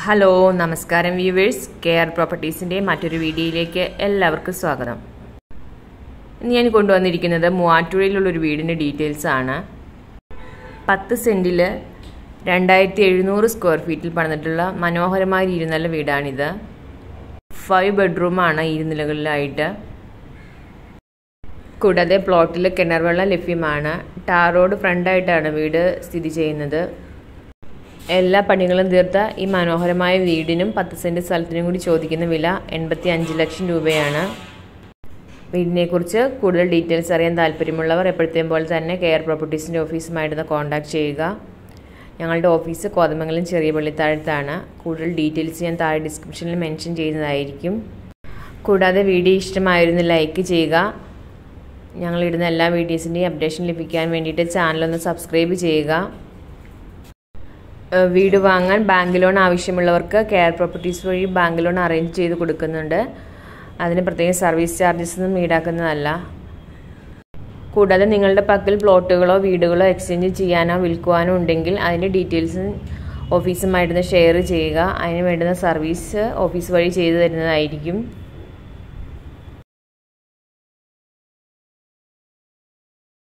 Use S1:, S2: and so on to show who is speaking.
S1: hello നമസ്കാരം viewers K R പ്രോപ്പർട്ടീസിൻ്റെ മറ്റൊരു വീഡിയോയിലേക്ക് എല്ലാവർക്കും സ്വാഗതം ഇന്ന് ഞാൻ കൊണ്ടുവന്നിരിക്കുന്നത് മൂവാറ്റുപുഴയിലുള്ളൊരു വീടിൻ്റെ ഡീറ്റെയിൽസ് ആണ് പത്ത് സെൻറ്റിൽ രണ്ടായിരത്തി എഴുന്നൂറ് സ്ക്വയർ ഫീറ്റിൽ പണിതിട്ടുള്ള മനോഹരമായ ഇരുനില വീടാണിത് ഫൈവ് ബെഡ്റൂമാണ് ഇരുനിലകളിലായിട്ട് കൂടാതെ പ്ലോട്ടിൽ കിണർ വെള്ളം ലഭ്യമാണ് ടാർ റോഡ് ഫ്രണ്ടായിട്ടാണ് വീട് സ്ഥിതി ചെയ്യുന്നത് എല്ലാ പണികളും തീർത്ത ഈ മനോഹരമായ വീടിനും പത്ത് സെൻറ്റ് സ്ഥലത്തിനും കൂടി ചോദിക്കുന്ന വില എൺപത്തി അഞ്ച് ലക്ഷം രൂപയാണ് വീടിനെക്കുറിച്ച് കൂടുതൽ ഡീറ്റെയിൽസ് അറിയാൻ താല്പര്യമുള്ളവർ എപ്പോഴത്തെയും പോലെ തന്നെ കെയർ പ്രോപ്പർട്ടീസിൻ്റെ ഓഫീസുമായിട്ടൊന്ന് കോൺടാക്ട് ചെയ്യുക ഞങ്ങളുടെ ഓഫീസ് കോതമംഗലം ചെറിയ പള്ളിത്താഴത്താണ് കൂടുതൽ ഡീറ്റെയിൽസ് ഞാൻ താഴെ ഡിസ്ക്രിപ്ഷനിൽ മെൻഷൻ ചെയ്യുന്നതായിരിക്കും കൂടാതെ വീഡിയോ ഇഷ്ടമായിരുന്നു ലൈക്ക് ചെയ്യുക ഞങ്ങളിടുന്ന എല്ലാ വീഡിയോസിൻ്റെയും അപ്ഡേഷൻ ലഭിക്കാൻ വേണ്ടിയിട്ട് ചാനലൊന്ന് സബ്സ്ക്രൈബ് ചെയ്യുക വീട് വാങ്ങാൻ ബാങ്ക് ലോൺ ആവശ്യമുള്ളവർക്ക് കെയർ പ്രോപ്പർട്ടീസ് വഴി ബാങ്ക് ലോൺ അറേഞ്ച് ചെയ്ത് കൊടുക്കുന്നുണ്ട് അതിന് പ്രത്യേകം സർവീസ് ചാർജസ് ഒന്നും ഈടാക്കുന്നതല്ല കൂടാതെ നിങ്ങളുടെ പക്കൽ പ്ലോട്ടുകളോ വീടുകളോ എക്സ്ചേഞ്ച് ചെയ്യാനോ വിൽക്കുവാനോ ഉണ്ടെങ്കിൽ അതിൻ്റെ ഡീറ്റെയിൽസ് ഓഫീസുമായിട്ടൊന്ന് ഷെയർ ചെയ്യുക അതിന് വേണ്ടുന്ന സർവീസ് ഓഫീസ് വഴി ചെയ്തു തരുന്നതായിരിക്കും